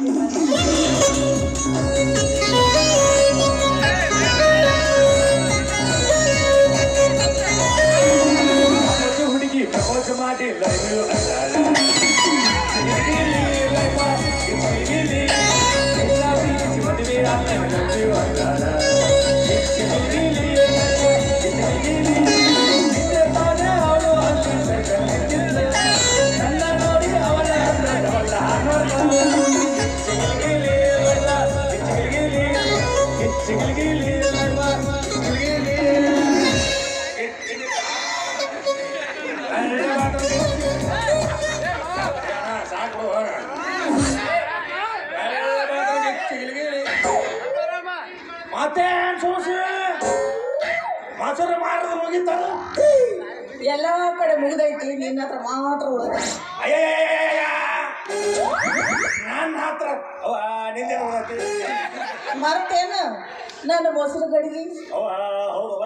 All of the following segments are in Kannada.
ಪ್ರಪೋಸ್ ಹುಡುಗಿ ಪ್ರಪೋಸ್ ಮಾಡಿ ಲೈವ್ ಯು ಅಂದಾಳ ಸಾಕು ಮತ್ತೇನ್ ಸೋಸು ಮಾಸರ ಮಾರದ ಮುಗಿತಾರ ಎಲ್ಲ ಕಡೆ ಮುಗ್ದೈತಿ ನಿನ್ನ ಹತ್ರ ಮಾತ್ರ ಉಳ್ದ ಅಯ್ಯಯ್ಯಯ್ಯಯ್ಯಯ್ಯ. ನನ್ನ ಹತ್ರ ಅವ ನಿಂದೆ ನೋಡತ್ತಿ ಮರ್ತೇನು ನನ್ನ ಮೊಸರು ಗಡಿಗೆ ಅವ ಹೌದವ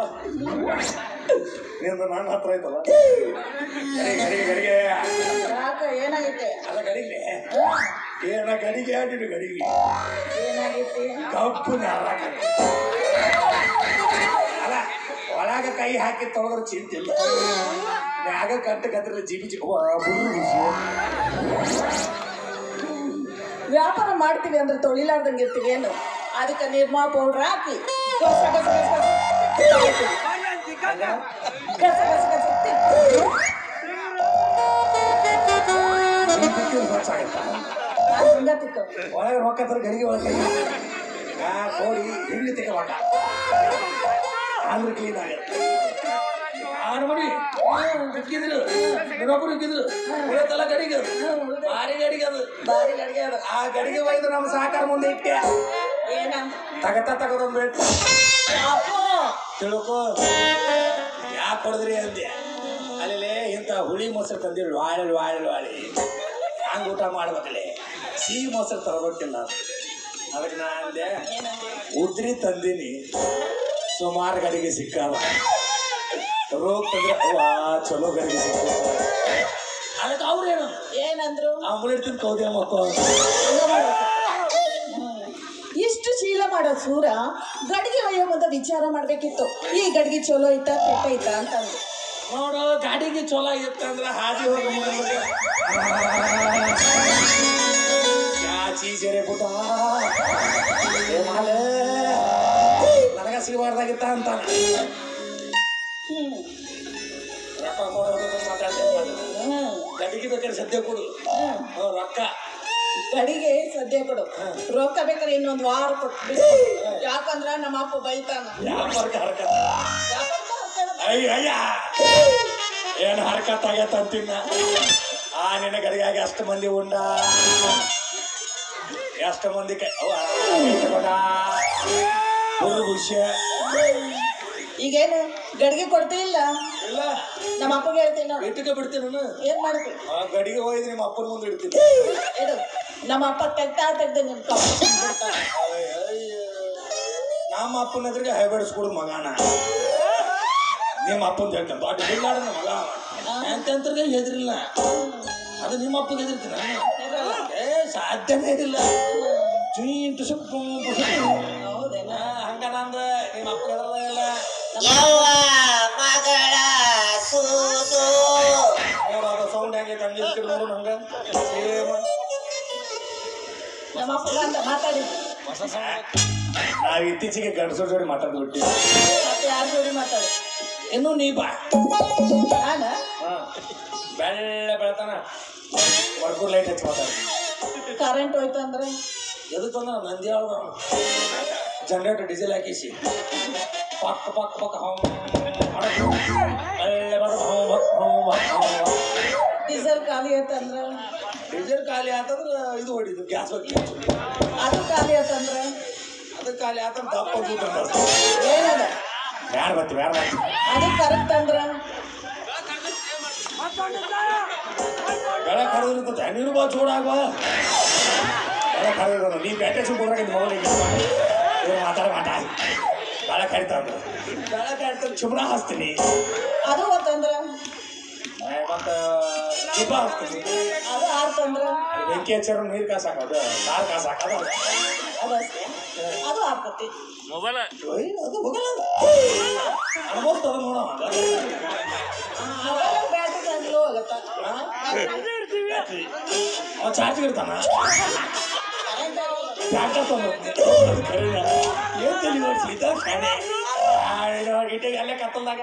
ನಿಂದು ನನ್ನ ಹತ್ರ ಐತಲ್ಲ ಗಡಿಗೆ ಗಡಿಗೆ ಗಡಿಗೆ ಯಾಕ ಏನಾಗೈತೆ ಅಲ್ಲ ಗಡಿಗೆ ಏನ ಗಡಿಗೆ ಆಡಿಡು ಗಡಿಗೆ ಏನಾಗೈತಿ ಕಪ್ಪು ನಾರಾಕ ಅಲ್ಲ ಒಳಗ ಕೈ ಹಾಕಿ ತೊಳೆದ್ರೆ ಚಿಂತಿಲ್ಲ ಮ್ಯಾಗ ಕಟ್ಟು ಕತ್ತಿರ ಜಿಬಿ ಜಿ ಅವ್ವ, ಬುರ್ರು ಬಿಸಿ. ವ್ಯಾಪಾರ ಮಾಡ್ತೀವಿ ಅಂದ್ರೆ ತೊಳಿಲಾರ್ದಂಗೆ ಇರ್ತೀವಿ ಏನು ಅದಕ್ಕೆ ನಿರ್ಮಾ ಪೌಡ್ರ್ ಹಾಕಿ ಗಸ ಗಸ ಗಸ ಗಸ ತಿಕ್ಕೊಳ್ತೀವಿ. ಗಸ ಗಸ ಗಸ ತಿಕ್ಕು. ಈ ತಿಕ್ಕಿದ್ರೆ ಸ್ವಚ್ಛ ಆಗತ್ತಾ? ನಾನ್ ಹಿಂಗ ತಿಕ್ಕೋ ಒಳಗೆ ರೊಕ್ಕ ತರ ಗಡಿಗೆ ಒಳಗೆ ಆ ಕೋಡಿ ಹಿಂಡಿ ತೆಗಬೇಕ ಅಂದ್ರೆ ಕ್ಲೀನ್ ಆಗತ್ತೆ ಆರು ಮಣಿ ಇಕ್ಕಿದ್ರು ಇನ್ನೊಬ್ರು ಇಕ್ಕಿದ್ರು ಉಳಿತಲ್ಲ ಗಡಿಗೆ ಅದು ಭಾರಿ ಗಡಿಗೆ ಅದು ಬಾರಿ ಅಡಿಗೆ ಅದ ಆ ಗಡಿಗೆ ಒಯ್ದು ನಮ್ಮ ಸಾಕಾರ ಮುಂದೆ ಇಟ್ಟೆ ಏನ ತಗತ ತಗದೊಂದು ಬಿಟ್ಟು ಅಪ್ಪೋ ತಿಳ್ಕೊ ಯಾಕೆ ಹೊಡೆದ್ರಿ ಅಂದೆ ಅಲ್ಲಿ ಇಂಥ ಹುಳಿ ಮೊಸರು ತಂದಿರು ವಾಳಿ ವಾಳಿ ವಾಳಿ ಹಂಗೆ ಊಟ ಮಾಡ್ಬೇಕಲ್ಲಿ ಸಿಹಿ ಮೊಸರು ತರಬೇಕಿಲ್ಲ ಅದಕ್ಕೆ ನಾ ಅಂದೆ ಉದ್ರಿ ತಂದೀನಿ ಸುಮಾರು ಗಡಿಗೆ ಸಿಕ್ಕಾವ ರೋಗ ತಂದ್ರೆ ಅವ್ವ ಚಲೋ ಗಡಿಗೆ ಸಿಕ್ಕ ಅದಕ್ಕೆ ಅವ್ರೇನು ಏನಂದ್ರು ಆಂಬುಲೆಟ್ ತಿಂದು ಕೌದೆ ಮಕ್ಕಳು ಹಂಗ ಮಾಡ್ಬೇಕು. ಹ್ಮ್. ಇಷ್ಟು ಶೀಲ ಮಾಡೋ ಸೂರ ಗಡಿಗೆ ಒಯ್ಯೋ ಮುಂದೆ ವಿಚಾರ ಮಾಡ್ಬೇಕಿತ್ತು ಈ ಗಡಿಗೆ ಚಲೋ ಐತಾ ಕೆಟ್ಟ ಐತಾ ಅಂತಂದು ನೋಡು ಗಾಡಿಗೆ ಚಲೋ ಇತ್ತಂದ್ರೆ ಹಾದಿ ಹೋಗಿ ಮುಗಿದ್ರೆ ಯಾ ಚೀಸರೆ ಪುಟ ಏ ಮಾಲೆ ನನಗ ಸಿಗಬಾರ್ದಾಗಿತ್ತ ಅಂತ ಹ್ಮ್ ರೊಕ್ಕ ಕೊಡೋದು ಮಾತಾಡ್ತೀನಿ ಹ್ಮ್ ಗಡಿಗೆ ಬೇಕಾದ್ರೆ ಸದ್ಯ ಕೊಡು ಹ್ಮ್. ಹ್ಞೂ, ರೊಕ್ಕ ಗಡಿಗೆ ಸದ್ಯ ಕೊಡು ರೊಕ್ಕ ಬೇಕಾದ್ರೆ ಇನ್ನೊಂದು ವಾರ ಕೊಟ್ಟು ಯಾಕಂದ್ರ ನಮ್ಮ ಅಪ್ಪ ಬೈತಾನ ಯಾಕೆ ಹರ್ಕ ಯಾಕಂದ್ರ ಹರ್ಕದ- ಅಯ್ಯ ಅಯ್ಯ ಏನು ಹರ್ಕತ್ ಆಗೈತ ಅಂತಿನ್ನ ಆ ನಿನ್ನ ಗಡಿಗಾಗಿ ಅಷ್ಟು ಮಂದಿ ಉಂಡ ಎಷ್ಟು ಮಂದಿ ಕೈ ಅವ್ವ, ಕೈ ತಗೊಂಡ ಫುಲ್ ಖುಷಿ ಈಗೇನು ಗಡಿಗೆ ಕೊಡ್ತಿಲ್ಲ ಇಲ್ಲ ನಮ್ಮ ಅಪ್ಪಗೆ ಹೇಳ್ತೀನಿ ನೋಡು ಇಟ್ಟಕ್ಕೆ ಬಿಡ್ತೀನಿ ನಾನು ಏನ್ ಮಾಡ್ತೀನಿ ಆ ಗಡಿಗೆ ಹೋಯ್ದು ನಿಮ್ಮ ಅಪ್ಪನ ಮುಂದೆ ಇಡ್ತೀನಿ ಇಡು ನಮ್ಮ ಅಪ್ಪ ತೆಗ್ತಾ ತೆಗ್ದು ನಿನ್ ಬಿಡ್ತಾನೆ ಅಯ್ಯ, ಅಯ್ಯ. ನಮ್ಮ ಅಪ್ಪನ ಎದುರಿಗೆ ಹೈಬೇಡಿಸ್ಕೊಡು ಮಗನ ನಿಮ್ಮ ಅಪ್ಪನ ಹೇಳ್ತಾನೆ ದೊಡ್ಡ ಬಿಲ್ಲಾಡ ಮಗ ಎಂತೆಂತರಿಗೆ ಹೆದರಿಲ್ಲ ಅದು ನಿಮ್ಮ ಅಪ್ಪಗೆ ಹೆದರ್ತೀನಿ ನಾನು ಏ ಸಾಧ್ಯನೇ ಇಲ್ಲ ಚೀಂಟು ಸುಪ್ಪು ಹೌದೇನ ಹಂಗ ನಂದು ನಿಮ್ಮ ಅಪ್ಪ ಹೆದರ್ದ ಇಲ್ಲ ಯವ್ವ ಮಗಳ ಸೂಸು ನೋಡು ಅದು ಸೌಂಡ್ ಹೆಂಗೈತೆ ಹಂಗೆ ಇಸ್ಕೊಂಡು ನೋಡು ನಂಗೆ ಸೇಮ್ ನಮ್ಮ ಅಪ್ಪ ಅಂತ ಮಾತಾಡಿ ನಾವು ಇತ್ತೀಚೆಗೆ ಗಂಡಸರ ಜೋಡಿ ಮಾತಾಡ್ಬಿಟ್ಟು ಮತ್ತೆ ಯಾರ ಜೋಡಿ ಮಾತಾಡಿ ಇನ್ನು ನೀ ಬಾ ನಾನ ಹಾ. ಬೆಳ್ಳ ಬೆಳತಾನ ವರ್ಕೂರ್ ಲೈಟ್ ಹಚ್ಚಿ ಮಾತಾಡ್ತೀನಿ ಕರೆಂಟ್ ಹೋಯ್ತು ಅಂದ್ರೆ ಎದಕ್ಕಂದ್ರೆ ನಂದಿ ಹೇಳ್ದ ಜನರೇಟರ್ ಡೀಸೆಲ್ ಹಾಕಿಸಿ ಪಕ್ಕ ಪಕ್ಕ ಪಕ್ಕ ಹಮ್ ಮಾಡಕ್ಕೆ ಬೆಳ್ಳ ಬೆಳದ ಹಮ್ ಹಕ್ ಹಮ್ ಹಕ್ ಹಮ್ ಹಕ್. ಡೀಸೆಲ್ ಖಾಲಿ ಆಯ್ತಂದ್ರ ಡೀಸೆಲ್ ಖಾಲಿ ಆತಂದ್ರೆ ಇದು ಹೊಡಿದು ಗ್ಯಾಸ್ ಬಗ್ಗೆ ಅದು ಖಾಲಿ ಆಯ್ತಂದ್ರ ಅದು ಖಾಲಿ ಆತಂದ್ರೆ ದಪ್ಪ ದೂತ ಏನದ ಬ್ಯಾಡ ಬತ್ತಿ ಬ್ಯಾಡ ಬತ್ತಿ ಅದು ಕರೆಕ್ಟ್ ಅಂದ್ರ ಬೆಳಗ್ಗೆ ಕರೆದಿರ್ತದೆ ನೀನು ಬಾ ಚೂಡಾಗುವ ಬೆಳಗ್ಗೆ ಕರೆದಿರೋದು ನೀ ಬ್ಯಾಟೆ ಸುಮ್ಮನೆ ಮೊಬೈಲ್ ಇವ್ರು ಮಾತಾಡ ಮಾಟ ಬೆಳಗ್ಗೆ ಕರಿತಾರ ಬೆಳಗ್ಗೆ ಕರಿತಾರೆ ಚುಮ್ರ ಹಾಸ್ತೀನಿ ಅದು ಗೊತ್ತಂದ್ರ ಮತ್ತೆ ದೀಪ ಹಾಕ್ತೀನಿ ಅದು ಸಾರ್ ತಂದ್ರ ಬೆಂಕಿ ಹಚ್ಚಿರೋ ನೀರು ಕಾಸಾಕೋದು ಸಾರು ಕಾಸಾಕೋದು ಅದು ಅಷ್ಟೇ ಅದು ಆಗ್ತತಿ ಓಯ್, ಅದು ಹೋಗಲ್ಲ ಅನುಭವಿಸ್ತ ಅದು ನೋಡೋ ಮೊಬೈಲ್ ಬ್ಯಾಟ್ರಿ ತಂದ್ಲು ಹೋಗತ್ತ ಅವ ಚಾರ್ಜ್ ಇರ್ತಾನ ಬ್ಯಾಟ ಏನ್ ತಲೆ ಓಡಿಸ್ಲಿದ್ದ ಕಣೆ ಇಟ್ಟಿಗೆ ಅಲ್ಲೇ ಕತ್ತಲ್ದಾಗ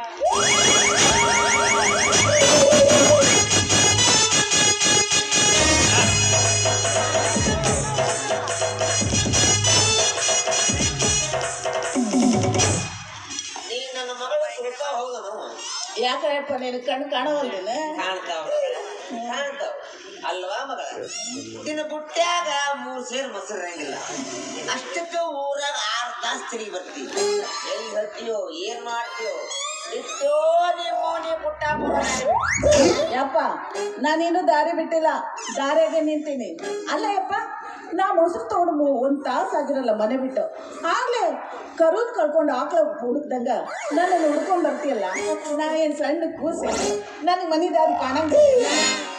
ನೀ ನನ್ನ ಮಗಳು ಸುಡ್ತಾ ಹೋಗನು ಯಾಕಪ್ಪ ನೀನು ಕಣ್ಣು ಕಾಣವಲ್ಲೇನ ಕಾಣ್ತಾವ ಕಾಣ್ತಾವ ಅಲ್ವಾ ಮಗಳ ನಿನ್ನ ಬುಟ್ಟ್ಯಾಗ ಮೂರ್ ಸೇರ್ ಮೊಸರು ಇರಂಗಿಲ್ಲ ಅಷ್ಟಕ್ಕೆ ಊರಾಗ ಆರು ತಾಸು ತಿರುಗಿ ಬರ್ತೀವಿ ಎಲ್ಲಿ ಬರ್ತೀಯೋ ಏನ್ ಮಾಡ್ತೀಯೋ ಬಿಟ್ಟೋ ನಿಮ್ಮ ನೀ ಪುಟ್ಟ ಯಪ್ಪ ನಾನೇನು ದಾರಿ ಬಿಟ್ಟಿಲ್ಲ ದಾರಿಯಾಗೆ ನಿಂತೀನಿ ಅಲ್ಲ ಯಪ್ಪ ನಾ ಮೊಸರು ತಗೊಂಡು ಒಂದು ತಾಸು ಆಗಿರಲ್ಲ ಮನೆ ಬಿಟ್ಟು ಆಗ್ಲೇ ಕರುದ್ ಕಳ್ಕೊಂಡು ಆಕಳ ಹುಡುಕ್ದಂಗ ನನ್ನನ್ನು ಹುಡ್ಕೊಂಡ್ ಬರ್ತೀಯಲ್ಲ ನಾ ಏನು ಸಣ್ಣ ಕೂಸಿ ನನಗೆ ಮನೆ ದಾರಿ ಕಾಣಂಗಿಲ್ಲ